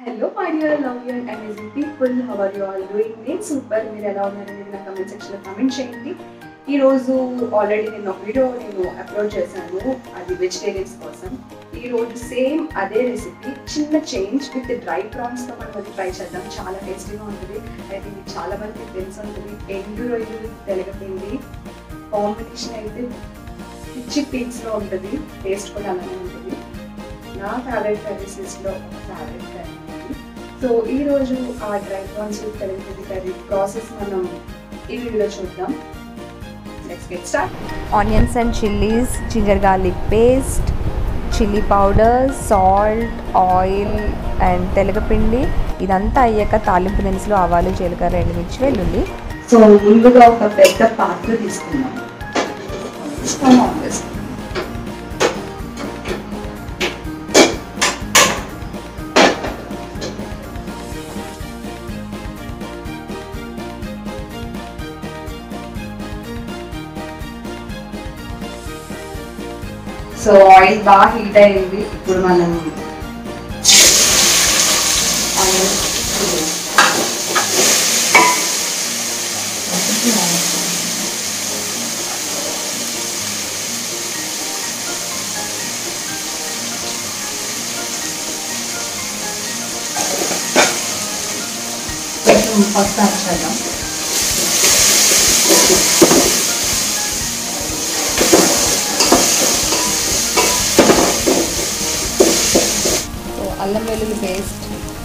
Hello my dear love you and amazing people how are you all doing నేను super మీరు ఎలా ఉన్నారనేది నా కమెంట్ సెక్షన్లో కమెంట్ చేయండి ఈ రోజు ఆల్రెడీ నేను ఒక వీడియో నేను అప్లోడ్ చేశాను అది వెజిటేరియన్స్ కోసం ఈ రోజు సేమ్ అదే రెసిపీ చిన్న చేంజ్ విత్ డ్రై ప్రాన్స్తో మనం అది ట్రై చేద్దాం చాలా టేస్టీగా ఉంటుంది ఐ థింక్ చాలా మందికి తెలిసి ఉంటుంది ఎండు రొయ్యలు తెలగపిండి కాంబినేషన్ అయితే పిచ్చి పీక్స్లో ఉంటుంది టేస్ట్ కూడా అలానే ఉంటుంది నా ఫేవరెట్ కర్రీస్ లిస్ట్లో ఒక ఫేవరెట్ కర్రీ ఇది. సో ఈ రోజు ఆ డ్రై ప్రాన్స్ తెలగపిండి కర్రీ ప్రాసెస్ మనం ఈ వీడియోలో చూద్దాం let's get start onions and chillies ginger garlic paste chilli powder salt oil and తెలగపిండి ఇదంతా అయ్యాక తాలింపు దినుసులు ఆవాలు జీలకర్ర ఎండుమిర్చి వెల్లుల్లి సో ముందుగా ఒక పెద్ద పాత్ర తీసుకుందాం స్టవ్ ఆన్ చేసుకుందాం సో ఆయిల్ బాగా హీట్ అయింది ఇప్పుడు మనం ఆయిల్ కొంచెం ఫస్ట్ యాడ్ చేద్దాం సో అల్లం వెల్లుల్లి పేస్ట్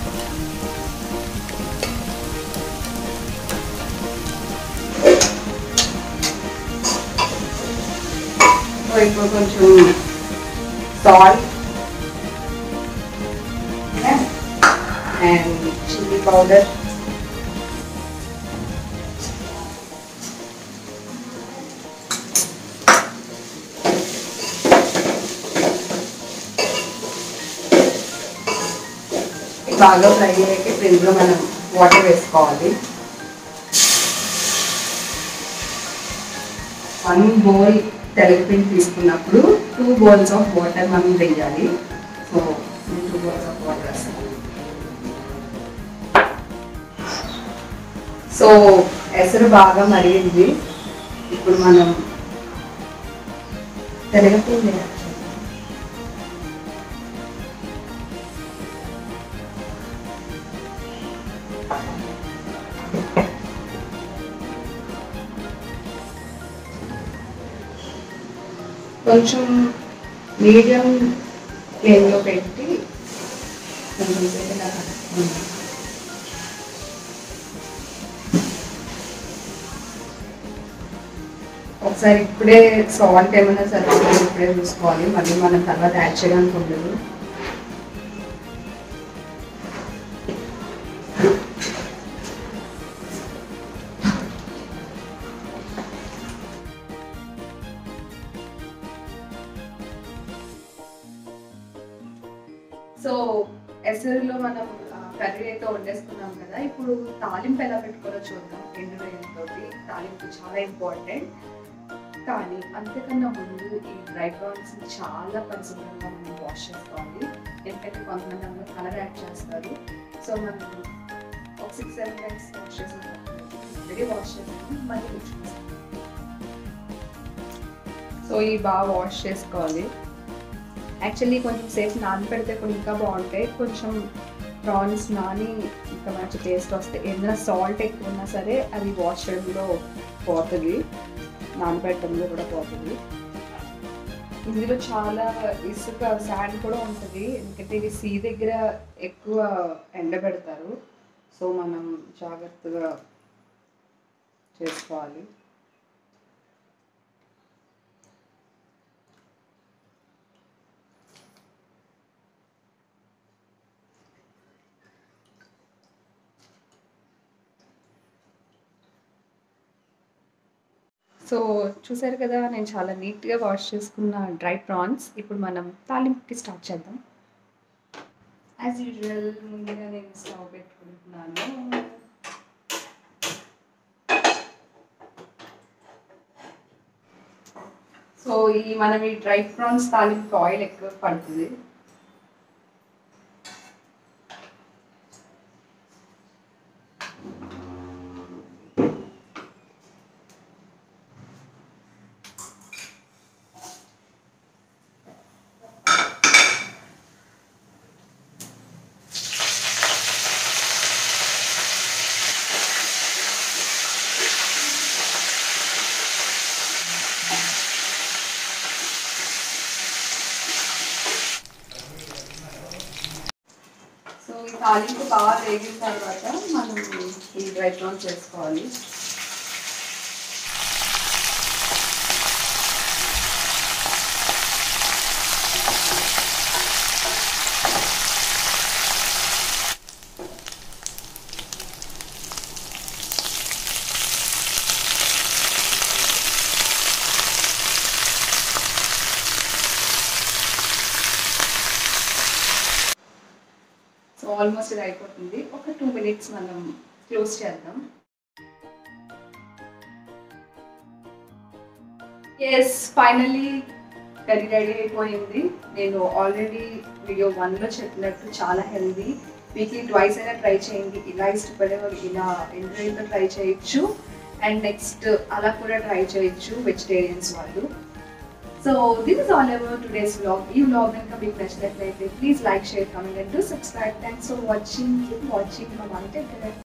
సో ఇప్పుడు కొంచెం సాల్ట్ అండ్ చిల్లీ పౌడర్ బాగా ఫ్రై అయ్యాక ఇప్పుడు ఇందులో మనం వాటర్ వేసుకోవాలి వన్ బౌల్ తెలగపిండి తీసుకున్నప్పుడు టూ బౌల్స్ ఆఫ్ వాటర్ మనం వేయాలి so two bowls of water వేస్తాం సో ఎసరు బాగా మరిగింది ఇప్పుడు మనం తెలగపిండి యాడ్ చేద్దాం. కొంచెం మీడియం ఫ్లేమ్లో పెట్టి కొంచెం సేపు ఇలా కలుపుకోండి. ఒకసారి ఇప్పుడే సాల్ట్ ఏమైనా సరిపోతే ఇప్పుడే చూసుకోవాలి మళ్ళీ మనం తర్వాత యాడ్ చేయడానికి ఉండదు సో ఎసరులో మనం కర్రీ అయితే వండేసుకున్నాం కదా ఇప్పుడు తాలింపు ఎలా పెట్టుకోవాలో చూద్దాం ఎండు రొయ్యలతోటి తాలింపు చాలా ఇంపార్టెంట్ కానీ అంతకన్నా ముందు ఈ డ్రై ప్రాన్స్ చాలా పరిశుభ్రంగా మనం వాష్ చేసుకోవాలి ఎందుకంటే కొంతమంది అందులో కలర్ యాడ్ చేస్తారు సో మనం ఒక సిక్స్ సెవెన్ టైమ్స్ వాష్ చేసిన ఆల్రెడీ వాష్ చేసాము మళ్ళీ ఉంచుకోవాలి సో ఈ బాగా వాష్ చేసుకోవాలి యాక్చువల్లీ కొంచెం సేపు నానబెడితే కూడా ఇంకా బాగుంటాయి కొంచెం ప్రాన్స్ నాని ఇంకా మంచి టేస్ట్ వస్తాయి ఏదైనా సాల్ట్ ఎక్కువ ఉన్నా సరే అది వాష్ చేయడంలో పోతుంది నానబెట్టడంలో కూడా పోతుంది ఇందులో చాలా ఇసుక శాండ్ కూడా ఉంటుంది ఎందుకంటే ఇది సీ దగ్గర ఎక్కువ ఎండబెడతారు సో మనం జాగ్రత్తగా చేసుకోవాలి సో చూసారు కదా నేను చాలా నీట్గా వాష్ చేసుకున్న డ్రై ప్రాన్స్ ఇప్పుడు మనం తాలింపుకి స్టార్ట్ చేద్దాం యాజ్ యూజువల్ ముందుగా నేను స్టవ్ పెట్టుకుంటున్నాను సో ఈ మనం ఈ డ్రై ప్రాన్స్ తాలింపు ఆయిల్ ఎక్కువ పడుతుంది సో ఈ తాలింపు బాగా వేగిన తర్వాత మనం ఈ డ్రై ప్రాన్స్ వేసుకోవాలి సో ఆల్మోస్ట్ ఇది అయిపోతుంది ఒక టూ మినిట్స్ మనం క్లోజ్ చేద్దాం ఎస్ ఫైనల్లీ కర్రీ రెడీ అయిపోయింది నేను ఆల్రెడీ వీడియో వన్లో చెప్పినట్టు చాలా హెల్దీ వీక్లీ ట్వైస్ అయినా ట్రై చేయండి ఇలా ఇష్టపడేవారు ఇలా ఎండ్రైతో ట్రై చేయొచ్చు అండ్ నెక్స్ట్ అలా కూడా ట్రై చేయొచ్చు వెజిటేరియన్స్ వాళ్ళు so this is all about today's vlog ఈ వ్లాగ్ కనుక మీకు నచ్చినట్లయితే please like share comment and to subscribe thanks for watching watching మా